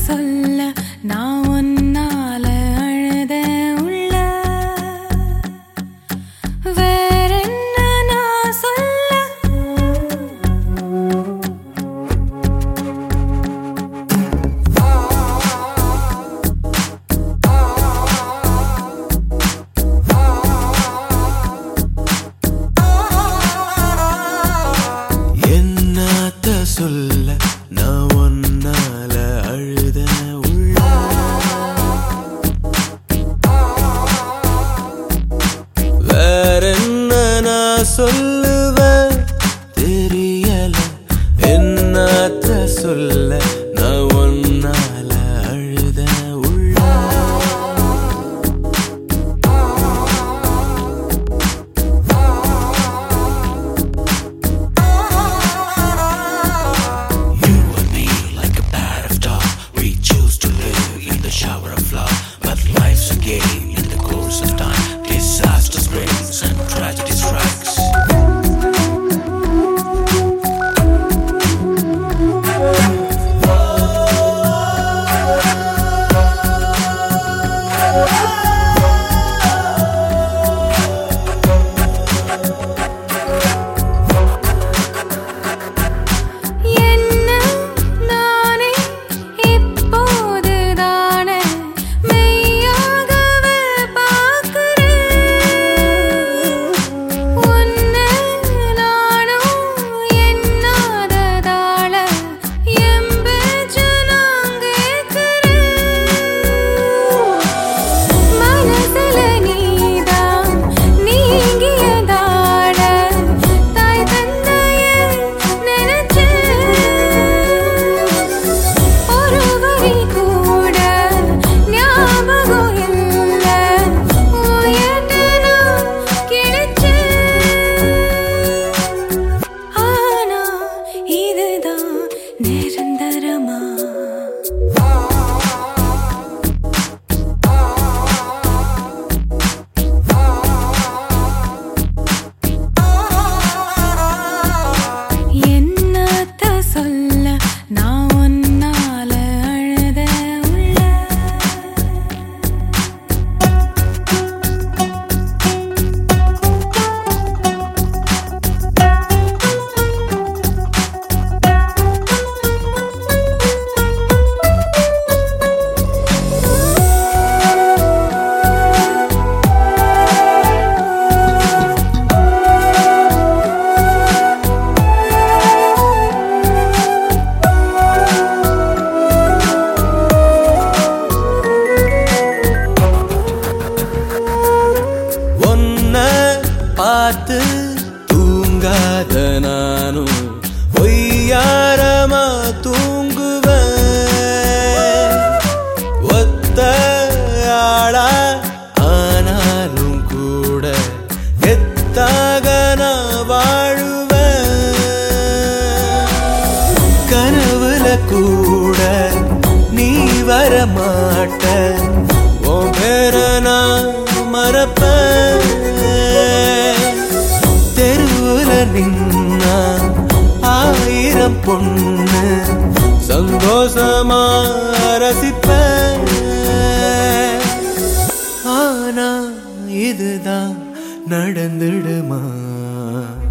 சொல்ல நான் உன்னால அழுத உள்ள வேற என்ன நான் சொல்ல என்னத்த சொல்ல நான் ஒன்னால அழுத உள்ள வேற என்ன நான் சொல்லுவேன் தெரியல என்னத்த சொல்ல நான் ஒன்னால அழுத உள்ள You and me, like a pair of dogs, we choose to live in the shower of love. But life's a game in the course of time. Disaster springs and tragedy strikes. என்ன நானே இப்போது தானே மெய்யாகவே பார்க்கிறேன் உன்னை நானும் எண்ணாததால என் பேச்சு நான் கேட்கிறேன் மனசுல நீதான் நீங்கியதாட தாய் தந்தைய நினைச்சேன் ஒரு வரி கூட ஞாபகம் இல்ல உயர்ந்து நான் கிடைச்சேன் ஆனா இதுதான் நிரந்தரமா என்னத்த சொல்ல நான் உன்னால அழுத உள்ள ஒன்ன பார்த்து தூங்காத நானும் ஒய்யாரமா தூங்குவேன் ஒத்த ஆளா ஆனாலும் கூட எத்தாக நான் வாழுவேன் கனவுல கூட நீ வர மாட்ட உன் பேர நான் மறப்பேன் தெருவுல நின்னா ஆயிரம் பொண்ணு சந்தோஷமா ரசிப்பேன் ஆனா இதுதான் நடந்துடுமா